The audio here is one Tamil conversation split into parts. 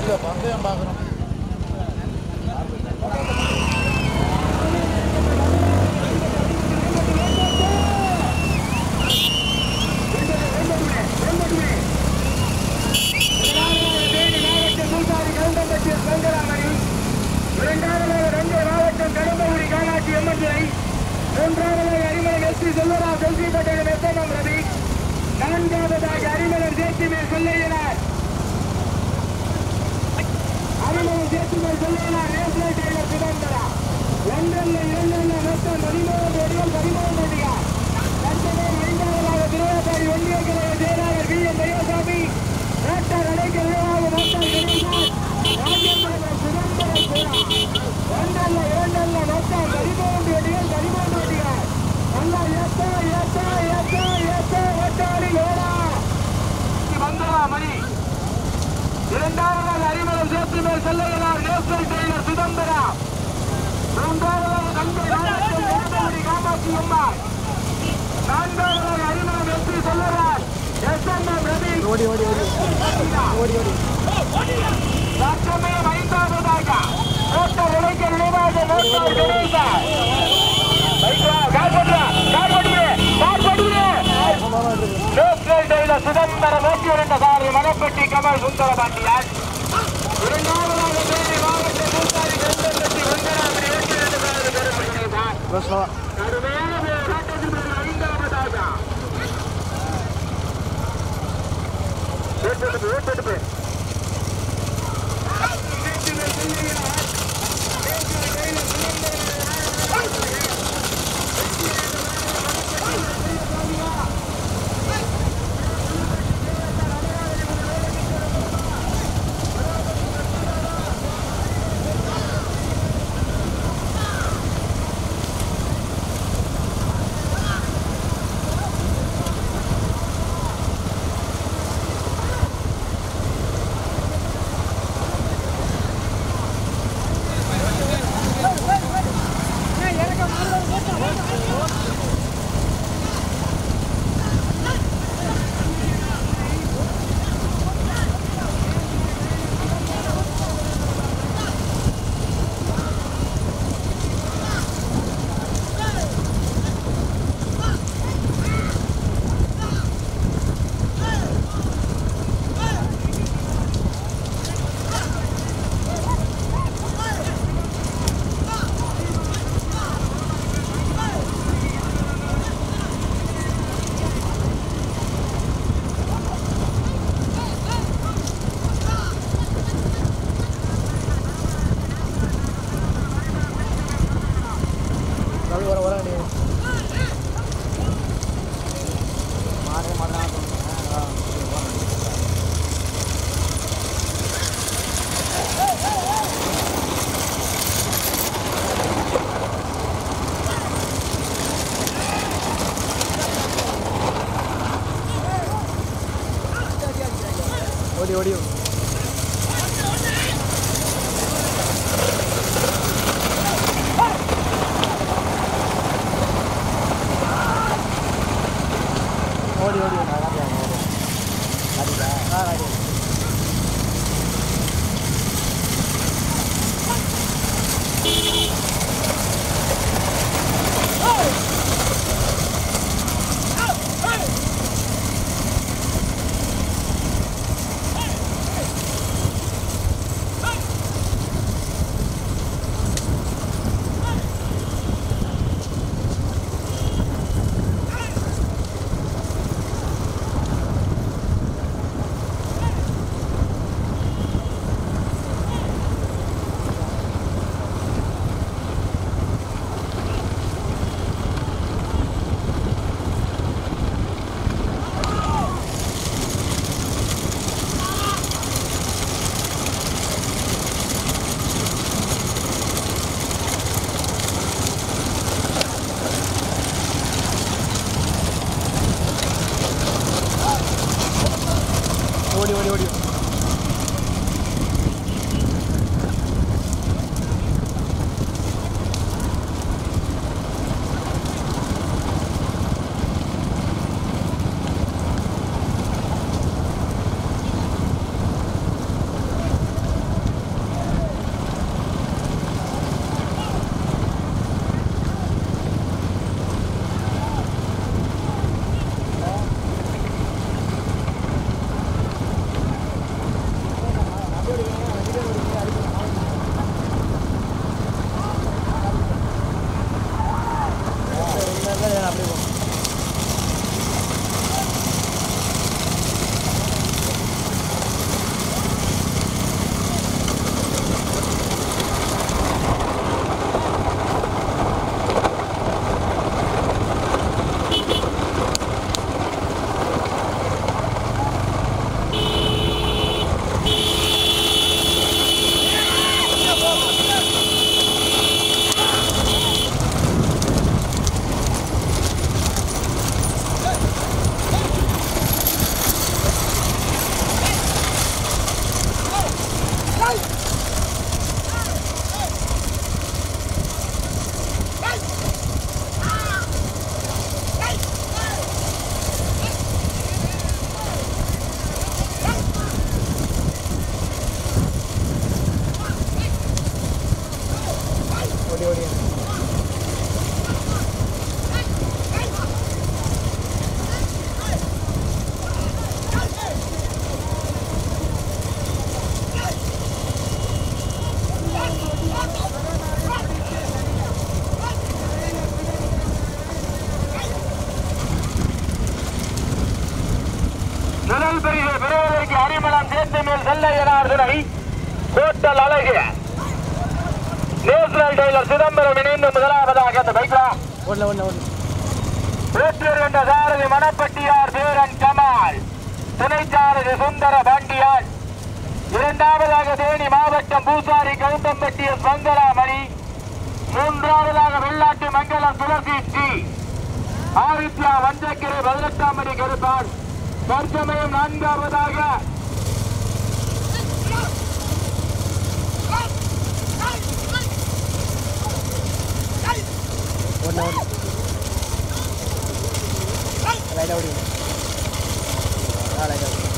இல்லை பந்தயம் பார்க்குறோம் இரண்டாவதாக ரங்கை மாவட்டம் கடம்பூரி காலாட்சி எம்எல்ஏ மூன்றாவதாக அரிமலை எஸ்பி செல்வரா செல்விப்பட்டகம் எஸ்எம்எம் ரவி நான்காவதாக அரிமலர் ஜேசிமேல் சொல்லையினார் அரிமலர் ஜேசிமேல் சொல்லையினார் நேஷனல் டெய்லர் சுதந்திரா ஒன்றல்ல இரண்டல்ல மொத்தம் பதிமூணு கோடிகள் பதிமூணு கோடிகள் தற்போது ஐந்தாவதாக திருவாபாடி ஒன்றிய கழக செயலாளர் வி எம் தயசாமி டாக்டர் அடைக்க நிர்வாக டாக்டர் கணேசன் ராஜேந்திரன் சுதந்திர ஒன்றல்ல இரண்டல்ல மொத்தம் பதிமூன்று கோடிகள் பதிமூன்று கோடிகள் நல்லா ஏத்தா ஏத்தா ஏத்தா ஏத்தா ஒட்டாளி ஓடா வந்தா மணி இரண்டாவதாக அரிமலம் சேர்த்து மேல் செல்லுகிறார் நேஷனல் டெய்லர் சுதந்திரா மூன்றாவதாக தந்தை நாயக்கன் வேதபுரி காமாட்சி அம்மாள் நான்காவதாக அரிமலம் எஸ்பி செல்லுகிறார் எஸ் எம் எம் ரவி ஓடி ஓடி ஓடி ஓடி ஓடி தற்சமயம் ஐந்தாவதாக ஓட்டர் இளைஞர் நினைவாக மோட்டார் கணேசன் பைக்லா, கார் போட்டுடா, கார் போட்டுடு, கார் போட்டுடு. நேஷனல் டெய்லர் சுதந்திர நோக்கி இருந்த காரில் மணப்பட்டி கமல் சுந்தர பாண்டியார் இரண்டாவதாக தேனி மாவட்ட கூட்டாளி வெங்கடத்தி வெங்கடாபுரி இரண்டு காரில் பெறப்பட்டிருந்தார் ப்ளஸ்வா கடுமையான போராட்டத்தில் பிறகு ஐந்தாவதாக ஓட்டெடுப்பு ஓட்டெடுப்பு ரவி வர வர நீ மாறே மாட்டான் ஓடி ஓடி ஓடி ஓடி அடிக்கா ஆ அடி முதல் பரிசு பெறுவதற்கு அரிமளம் சேர்த்து மேல் செல்ல இயலாதுரை கோட்டல் அழகு நேஷனல் டெய்லர் சிதம்பரம் இணைந்து முதலாவதாக அந்த பைக்லாம் ஓடல ஓடல ஓடல வேற்றூர் என்ற சாரதி மணப்பட்டியார் சேரன் கமால் துணை சாரதி சுந்தர பாண்டியார் இரண்டாவதாக தேனி மாவட்டம் பூசாரி கவுண்டம்பட்டி எஸ். மங்களாமணி மூன்றாவதாக வெள்ளாட்டு மங்கலம் துளசி டி ஆதித்யா வஞ்சக்கரை பதினெட்டாம் மணி கருப்பான் தற்சமயம் நான்காவதாக ஓடல ஓடல லைட்டா ஓடி ஆ லைட்டா ஓடி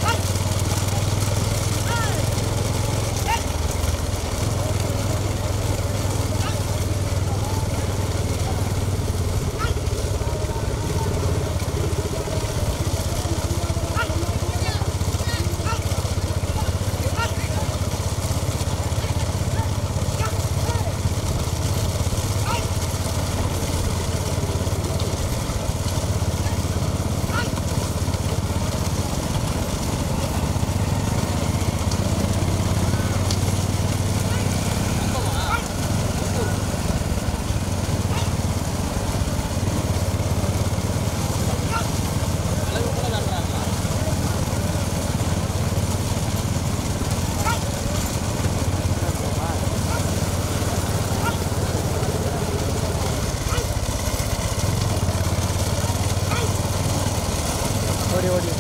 ஓடி ஓடி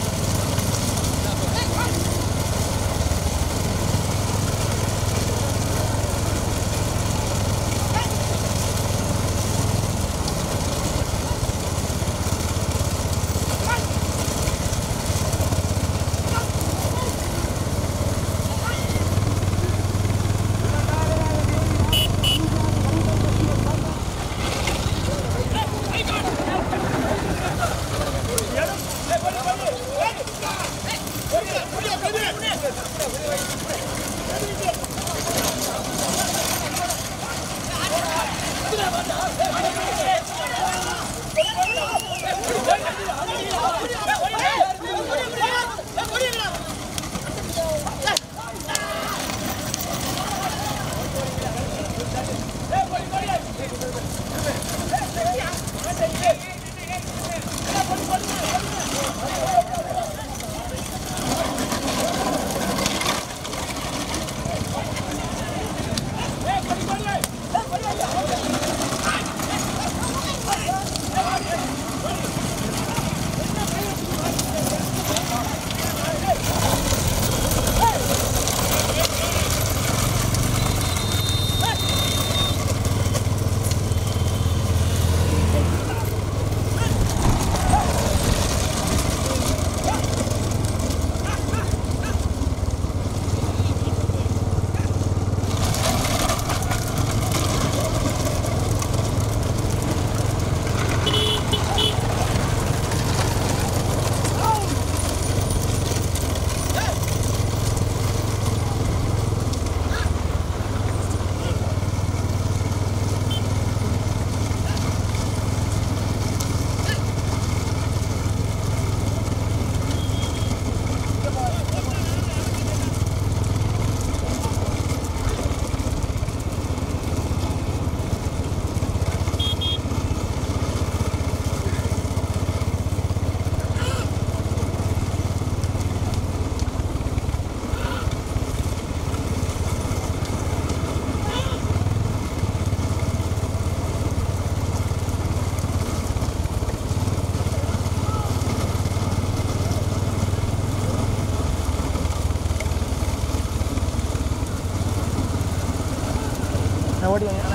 நான் ஓடி வாங்க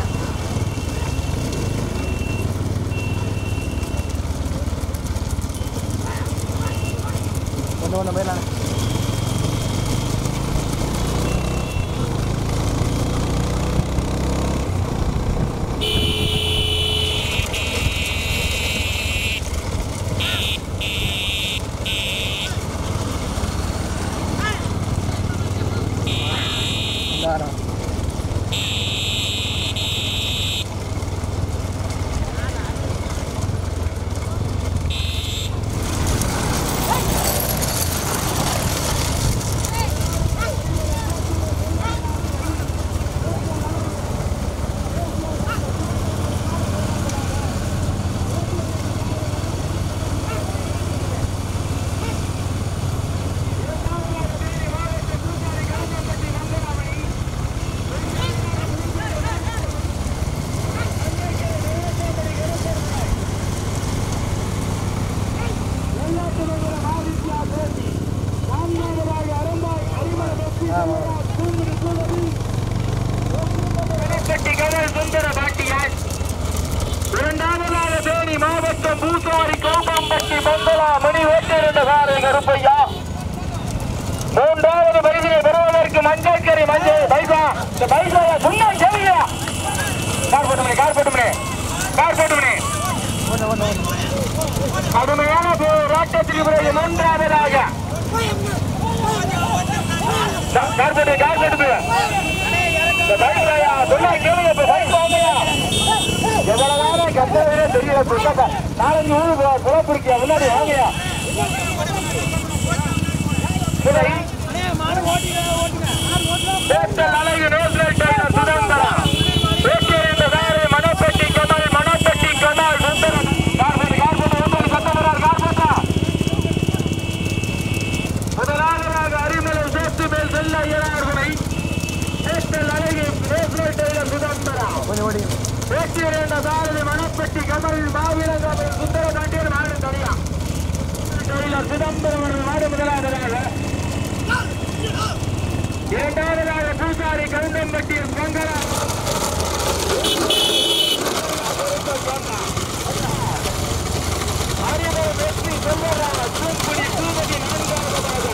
ஒன்று ஒன்று போயிடலாம் எல்லாரும் பட்டி மங்களா மணி ஓட்டிருந்த காரை கருப்பையா மூன்றாவது பரிசினை பெறுவதற்கு மஞ்சள் கறி மஞ்சள் பைசா இந்த பைசா சொன்னா கேளுங்க கார் போட்டுமணி கார் போட்டுமணி கார் போட்டுமணி ஒன்று ஒன்று ஒன்று கடுமையான போராட்டத்திற்கு பிறகு மூன்றாவதாக கார் போட்டு கார் போட்டு இந்த பைசாயா சொன்னா கேளுங்க இப்ப பைக் வாங்கயா எவ்வளவு நேரம் கத்தவே தெரியல புத்தக நாலஞ்சு ஊர் புறப்பிருக்கியா முன்னாடி வாங்கயா சிலை பேட்டல் அழகு ரோஸ்லைட் டைலர் சுதந்திரம் பேச்சிருந்த காரை மணப்பட்டி கமல் மணப்பட்டி கமல் சுந்தரம் கார்பெட் கார்பெட் ஒன்பது பத்தொன்பதார் கார்பெட்டா முதலாவதாக அரிமலை சேர்த்து மேல் செல்ல இயலார்களை பேட்டல் அழகு ரோஸ்லைட் டைலர் சுதந்திரம் கொஞ்சம் ஓடி பேச்சிருந்த காரை மணப்பட்டி கமல் மாவீரங்கள் சுந்தர பாண்டியர் மாடு தனியா டைலர் சிதம்பரம் அவர்கள் மாடு முதலாவதாக இரண்டாவதாக பூசாரி கவுண்டம்பட்டி மங்களா அறிமுகம் வெற்றி செல்வராஜ் தூக்குடி தூமதி நான்காவதாக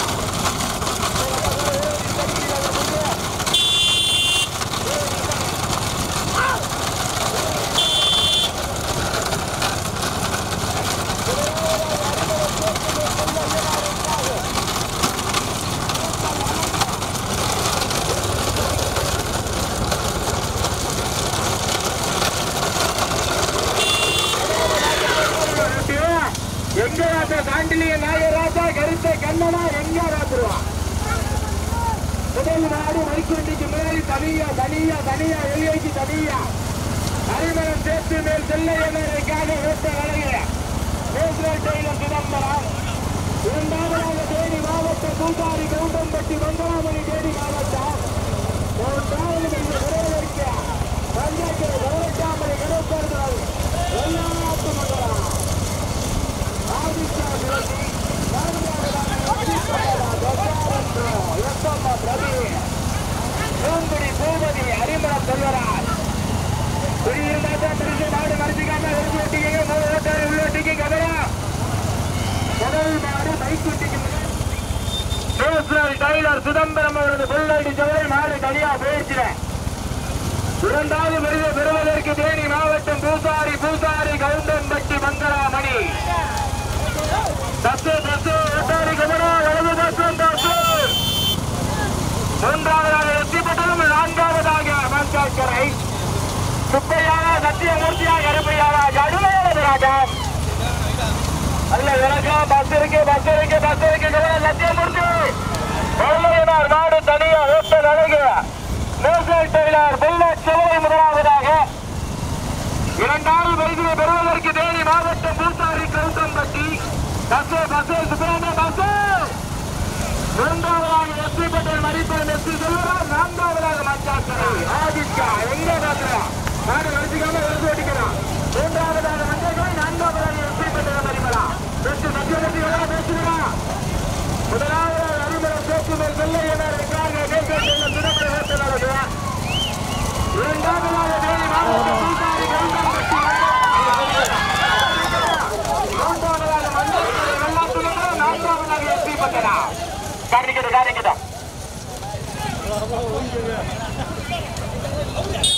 எங்க ராஜா தாண்டிலிய நாயராஜா கருத்த கண்ணனா எங்க ராத்துருவா முதல் நாடு மைக்குண்டிக்கு மேல் தனியா தனியா தனியா வெளியேக்கு தனியா அறிமணம் சேர்த்து மேல் செல்ல என்னக்காக ஓட்ட அழகிய நேசரல் டெய்லர் சிதம்பரம் இரண்டாவதாக தேனி மாவட்டம் பூசாரி கவுண்டம்பட்டி மங்களாமணி தேனி மாவட்டம் மூன்றாவது இந்த விரைவிற்க பஞ்சாயத்து கௌரட்டாமணி கருப்பர்கள் எல்லாத்து மங்கலம் பூபதி அரிமளம் செல்வராஜ் குடியிருந்தாச்சா திருச்சி நாடு மறைச்சிக்காம எழுதி ஒட்டிக்கீங்க முதல் ஓட்டாரு உள்ள ஒட்டிக்கு கதையா முதல் மாடு மைக்குட்டிக்கு டைலர் சிதம்பரம் அவரது புல்லடி சவரை மாடு தனியா போயிடுச்சுறேன் இரண்டாவது விருது பெறுவதற்கு தேனி மாவட்டம் பூசாரி பூசாரி கவுண்டன்பட்டி மங்களாமணி பத்து பத்து எட்டாரி குமரா வலது பக்கம் பத்து மூன்றாவதாக வெற்றிப்பட்டதும் நான்காவதாக மஞ்சாக்கரை சுப்பையாக சத்தியமூர்த்தியாக கருப்பையாக கடுமையானது ராஜா அல்ல இறக்கம் பஸ் இருக்கு பஸ் இருக்கு பஸ் இருக்கு சத்தியமூர்த்தி கொள்ளையினார் நாடு தனியா ஓட்ட அழகு நேசல் டெய்லர் புல்லட் சிவனை முதலாவதாக இரண்டாவது பரிசினை பெறுவதற்கு தேனி மாவட்டம் பூசாரி Goundampatti bus bus Subramania bus மூன்றாவதாக எஸ்பி பட்டேல் மதிப்பெண் எஸ்பி செல்வராஜ் நான்காவதாக மஞ்சாக்கரை ஆதித்யா எங்க பாக்குறா நாடு வரிசைக்காம எழுதி ஓட்டிக்கலாம் மூன்றாவதாக மஞ்சாக்கரை நான்காவதாக எஸ்பி பட்டேல் மதிப்பலா பெற்று மத்திய பேசுகிறா முதலாவதாக அறிமுகம் சேர்த்து மேல் வெள்ளை என இருக்காங்க கேட்க சிதம்பரம் ஓட்டுநர்கள் இரண்டாவதாக தேனி மாவட்டம் பூசாரி கவுண்டம்பட்டி மூன்றாவதாக மஞ்சாக்கரை வெள்ளாட்டுநர்கள் நான்காவதாக எஸ்பி பட்டேலா காரிக்கிட்ட காரிக்கிட்ட